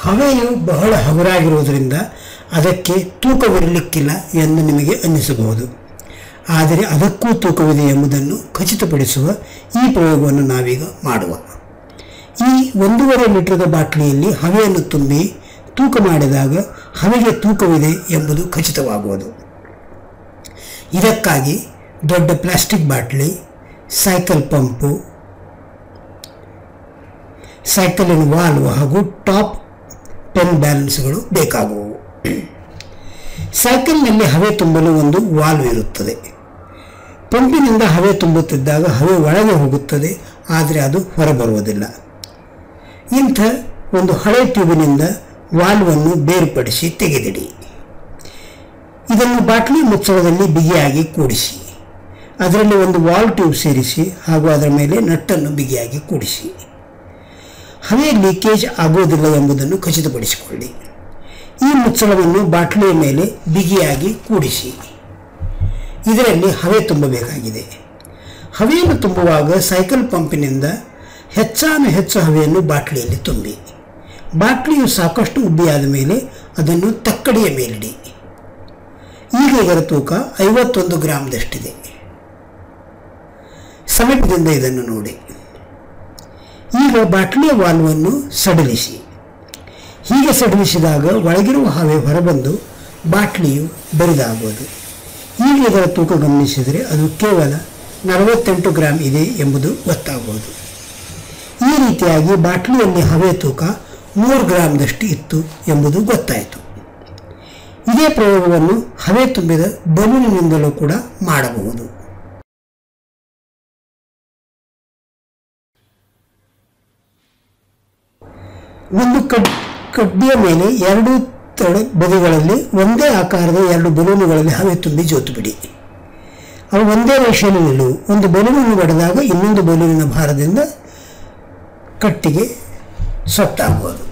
ಹವೆಯು ಬಹಳ ಹಗುರಾಗಿರುವುದರಿಂದ ಅದಕ್ಕೆ ತೂಕವಿರಲಿಕ್ಕಿಲ್ಲ ಎಂದು ನಿಮಗೆ ಅನ್ನಿಸಬಹುದು ಆದರೆ ಅದಕ್ಕೂ ತೂಕವಿದೆ ಎಂಬುದನ್ನು ಖಚಿತಪಡಿಸುವ ಈ ಪ್ರಯೋಗವನ್ನು ನಾವೀಗ ಮಾಡುವ ಈ ಒಂದೂವರೆ ಲೀಟರ್ದ ಬಾಟ್ಲಿಯಲ್ಲಿ ಹವೆಯನ್ನು ತುಂಬಿ ತೂಕ ಮಾಡಿದಾಗ ಹವೆಗೆ ತೂಕವಿದೆ ಎಂಬುದು ಖಚಿತವಾಗುವುದು ಇದಕ್ಕಾಗಿ ದೊಡ್ಡ ಪ್ಲಾಸ್ಟಿಕ್ ಬಾಟ್ಲಿ ಸೈಕಲ್ ಪಂಪು ಸೈಕಲಿನ ವಾಲ್ವ್ ಹಾಗೂ ಟಾಪ್ ಪೆನ್ ಬ್ಯಾಲೆನ್ಸ್ಗಳು ಬೇಕಾಗುವು ಸೈಕಲ್ನಲ್ಲಿ ಹವೆ ತುಂಬಲು ಒಂದು ವಾಲ್ವ್ ಇರುತ್ತದೆ ಪಂಪಿನಿಂದ ಹವೆ ತುಂಬುತ್ತಿದ್ದಾಗ ಹವೆ ಒಳಗೆ ಹೋಗುತ್ತದೆ ಆದರೆ ಅದು ಹೊರಬರುವುದಿಲ್ಲ ಇಂಥ ಒಂದು ಹಳೆ ಟ್ಯೂಬಿನಿಂದ ವಾಲ್ವನ್ನು ಬೇರ್ಪಡಿಸಿ ತೆಗೆದಿಡಿ ಇದನ್ನು ಬಾಟ್ಲಿ ಮುಚ್ಚಳದಲ್ಲಿ ಬಿಗಿಯಾಗಿ ಕೂಡಿಸಿ ಅದರಲ್ಲಿ ಒಂದು ವಾಲ್ ಟ್ಯೂಬ್ ಸೇರಿಸಿ ಹಾಗೂ ಅದರ ಮೇಲೆ ನಟ್ಟನ್ನು ಬಿಗಿಯಾಗಿ ಕೂಡಿಸಿ ಹವೆ ಲೀಕೇಜ್ ಆಗುವುದಿಲ್ಲ ಎಂಬುದನ್ನು ಖಚಿತಪಡಿಸಿಕೊಳ್ಳಿ ಈ ಮುಚ್ಚಳವನ್ನು ಬಾಟ್ಲಿಯ ಮೇಲೆ ಬಿಗಿಯಾಗಿ ಕೂಡಿಸಿ ಇದರಲ್ಲಿ ಹವೆ ತುಂಬಬೇಕಾಗಿದೆ ಹವೆಯನ್ನು ತುಂಬುವಾಗ ಸೈಕಲ್ ಪಂಪಿನಿಂದ ಹೆಚ್ಚಾನು ಹೆಚ್ಚು ಹವೆಯನ್ನು ಬಾಟ್ಲಿಯಲ್ಲಿ ತುಂಬಿ ಬಾಟ್ಲಿಯು ಸಾಕಷ್ಟು ಉಬ್ಬಿಯಾದ ಮೇಲೆ ಅದನ್ನು ತಕ್ಕಡಿಯ ಮೇಲಿಡಿ ಈಗ ಇದರ ತೂಕ ಐವತ್ತೊಂದು ಗ್ರಾಮ್ದಷ್ಟಿದೆ ಸಮೀಪದಿಂದ ಇದನ್ನು ನೋಡಿ ಈಗ ಬಾಟ್ಲಿಯ ವಾಲ್ವನ್ನು ಸಡಿಲಿಸಿ ಹೀಗೆ ಸಡಿಲಿಸಿದಾಗ ಒಳಗಿರುವ ಹವೆ ಹೊರಬಂದು ಬಾಟ್ಲಿಯು ಬರಿದಾಗುವುದು ಈಗ ಇದರ ತೂಕ ಗಮನಿಸಿದರೆ ಅದು ಕೇವಲ ನಲವತ್ತೆಂಟು ಗ್ರಾಮ್ ಇದೆ ಎಂಬುದು ಗೊತ್ತಾಗುವುದು ಈ ರೀತಿಯಾಗಿ ಬಾಟ್ಲಿಯಲ್ಲಿ ಹವೆ ತೂಕ ಮೂರು ಗ್ರಾಮ್ದಷ್ಟು ಇತ್ತು ಎಂಬುದು ಗೊತ್ತಾಯಿತು ಇದೇ ಪ್ರಯೋಗವನ್ನು ಹವೆ ತುಂಬಿದ ಬಲೂನಿನಿಂದಲೂ ಕೂಡ ಮಾಡಬಹುದು ಒಂದು ಕಡ್ ಕಡ್ಡಿಯ ಮೇಲೆ ಎರಡು ತಡ ಬದಿಗಳಲ್ಲಿ ಒಂದೇ ಆಕಾರದ ಎರಡು ಬಲೂನುಗಳಲ್ಲಿ ಹವೆ ತುಂಬಿ ಜೋತು ಬಿಡಿ ಅವು ಒಂದೇ ರೇಷೆಯಲ್ಲಿ ನಿಲ್ಲುವು ಒಂದು ಬಲೂನನ್ನು ಬಡಿದಾಗ ಇನ್ನೊಂದು ಬಲೂನಿನ ಭಾರದಿಂದ ಕಟ್ಟಿಗೆ ಸೊಟ್ಟಾಗುವುದು